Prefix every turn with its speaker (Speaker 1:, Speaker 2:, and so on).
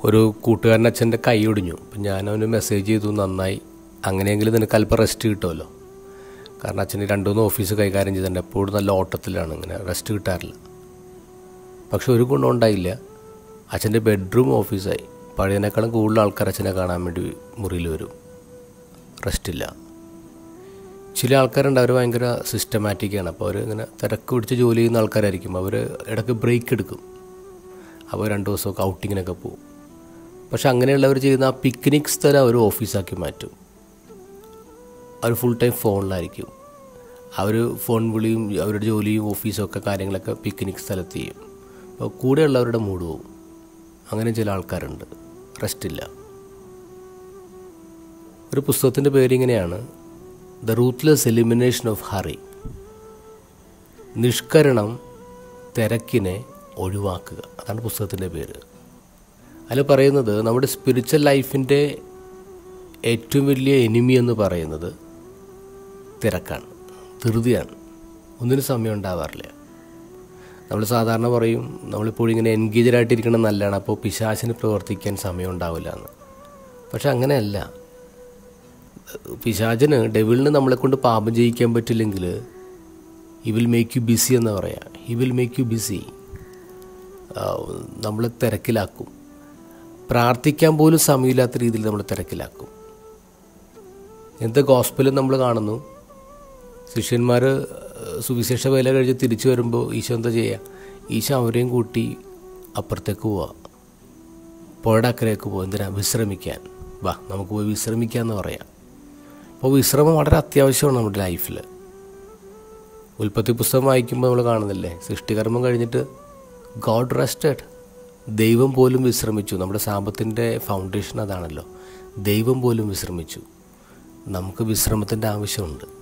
Speaker 1: ഒരു കൂട്ടുകാരൻ അച്ഛൻ്റെ കൈ ഒടിഞ്ഞു അപ്പം ഞാൻ അവന് മെസ്സേജ് ചെയ്തു നന്നായി അങ്ങനെയെങ്കിലും നിനക്ക് അല്പം റെസ്റ്റ് കിട്ടുമല്ലോ കാരണം അച്ഛന് രണ്ടു മൂന്ന് ഓഫീസ് കൈകാര്യം ചെയ്തിട്ടുണ്ട് എപ്പോഴും നല്ല ഓട്ടത്തിലാണ് ഇങ്ങനെ റെസ്റ്റ് കിട്ടാറില്ല പക്ഷെ ഒരു ഗുണം ഉണ്ടായില്ല അച്ഛൻ്റെ ബെഡ്റൂം ഓഫീസായി പഴയതിനേക്കാളും കൂടുതൽ ആൾക്കാർ അച്ഛനെ കാണാൻ വേണ്ടി മുറിയിൽ വരും റെസ്റ്റില്ല ചില ആൾക്കാരുണ്ട് അവർ ഭയങ്കര സിസ്റ്റമാറ്റിക്കാണ് അപ്പോൾ അവർ ഇങ്ങനെ തിരക്ക് പിടിച്ച് ജോലി ചെയ്യുന്ന ആൾക്കാരായിരിക്കും അവർ ഇടയ്ക്ക് ബ്രേക്ക് എടുക്കും അപ്പോൾ രണ്ട് ദിവസമൊക്കെ ഔട്ടിങ്ങിനൊക്കെ പോകും പക്ഷെ അങ്ങനെയുള്ളവർ ചെയ്യുന്ന ആ പിക്നിക് സ്ഥലം അവർ ഓഫീസാക്കി മാറ്റും അവർ ഫുൾ ടൈം ഫോണിലായിരിക്കും അവർ ഫോൺ വിളിയും അവരുടെ ജോലിയും ഓഫീസും ഒക്കെ കാര്യങ്ങളൊക്കെ പിക്നിക് സ്ഥലത്ത് ചെയ്യും അപ്പോൾ കൂടെയുള്ളവരുടെ മൂഡ് പോവും അങ്ങനെ ചില ആൾക്കാരുണ്ട് റെസ്റ്റില്ല ഒരു പുസ്തകത്തിൻ്റെ പേരിങ്ങനെയാണ് the ruthless elimination of hurry നിഷ്കരണം തിരക്കിനെ ഒഴിവാക്കുക അതാണ് പുസ്തകത്തിൻ്റെ പേര് അതിൽ പറയുന്നത് നമ്മുടെ സ്പിരിച്വൽ ലൈഫിൻ്റെ ഏറ്റവും വലിയ എനിമി എന്ന് പറയുന്നത് തിരക്കാണ് ധൃതിയാണ് ഒന്നിനും സമയം ഉണ്ടാവാറില്ല നമ്മൾ സാധാരണ പറയും നമ്മളിപ്പോഴും ഇങ്ങനെ എൻഗേജഡ് ആയിട്ടിരിക്കണം നല്ലതാണ് അപ്പോൾ പിശാചിന് പ്രവർത്തിക്കാൻ സമയം ഉണ്ടാവില്ല എന്ന് പക്ഷെ അങ്ങനെയല്ല പിശാചിന് ഡെവിളിന് നമ്മളെ കൊണ്ട് പാപം ചെയ്യിക്കാൻ പറ്റില്ലെങ്കിൽ he will make you busy എന്ന് പറയാം he will make you busy നമ്മളെ തിരക്കിലാക്കും പ്രാർത്ഥിക്കാൻ പോലും സമയമില്ലാത്ത രീതിയിൽ നമ്മൾ തിരക്കിലാക്കും എന്ത് ഗോസ്പലും നമ്മൾ കാണുന്നു ശിഷ്യന്മാർ സുവിശേഷ വേല കഴിഞ്ഞ് തിരിച്ചു വരുമ്പോൾ ഈശോ എന്താ ചെയ്യുക ഈശോ അവരെയും കൂട്ടി അപ്പുറത്തേക്ക് പോവുക പുഴയുടെ അക്കരയ്ക്ക് പോകുക എന്തിനാ വിശ്രമിക്കാൻ വാ നമുക്ക് പോയി വിശ്രമിക്കാമെന്ന് പറയാം അപ്പോൾ വിശ്രമം വളരെ അത്യാവശ്യമാണ് നമ്മുടെ ലൈഫിൽ ഉൽപ്പത്തി പുസ്തകം വായിക്കുമ്പോൾ നമ്മൾ കാണുന്നില്ലേ സൃഷ്ടികർമ്മം കഴിഞ്ഞിട്ട് ഗോഡ് റെസ്റ്റഡ് ദൈവം പോലും വിശ്രമിച്ചു നമ്മുടെ സാമ്പത്തിൻ്റെ ഫൗണ്ടേഷൻ അതാണല്ലോ ദൈവം പോലും വിശ്രമിച്ചു നമുക്ക് വിശ്രമത്തിൻ്റെ ആവശ്യമുണ്ട്